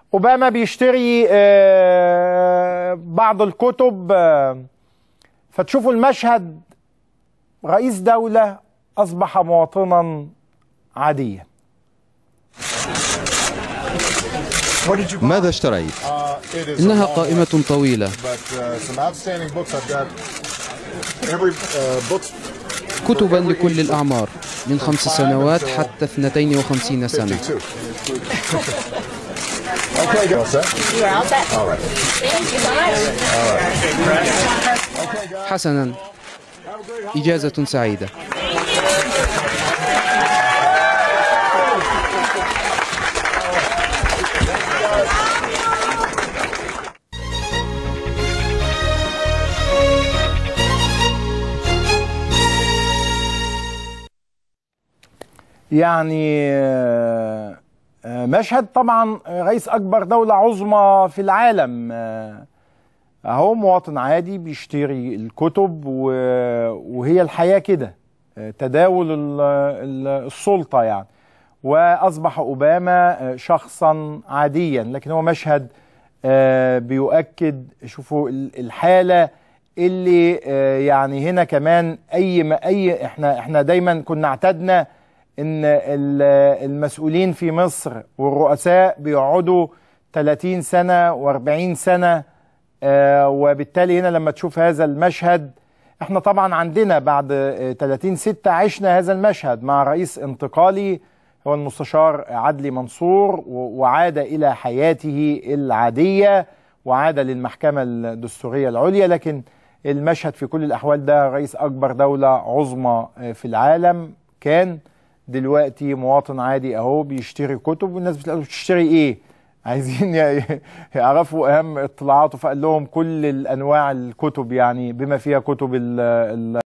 اوباما بيشتري آه، بعض الكتب آه، فتشوفوا المشهد رئيس دولة أصبح مواطنا عاديا ماذا اشتريت؟ إنها قائمة طويلة كتبا لكل الأعمار من خمس سنوات حتى 52 سنة حسنا إجازة سعيدة يعني آه، آه، مشهد طبعا رئيس أكبر دولة عظمى في العالم آه، أهو مواطن عادي بيشتري الكتب و- وهي الحياة كده آه، تداول ال- ال- السلطة يعني وأصبح أوباما آه، شخصا عاديا لكن هو مشهد آه، بيؤكد شوفوا ال- الحالة اللي آه، يعني هنا كمان أي ما أي إحنا إحنا دايما كنا اعتدنا ان ال- المسؤولين في مصر والرؤساء بيقعدوا 30 سنة و40 سنة آه، وبالتالي هنا لما تشوف هذا المشهد احنا طبعا عندنا بعد آه، 30 ستة عشنا هذا المشهد مع رئيس انتقالي هو المستشار عدلي منصور و- وعاد إلى حياته العادية وعاد للمحكمة الدستورية العليا لكن المشهد في كل الأحوال ده رئيس أكبر دولة عظمى آه، في العالم كان دلوقتي مواطن عادي اهو بيشتري كتب والناس بتساله بتشتري ايه عايزين ي- يعرفوا اهم اطلاعاته فقال لهم كل الانواع الكتب يعني بما فيها كتب ال- ال-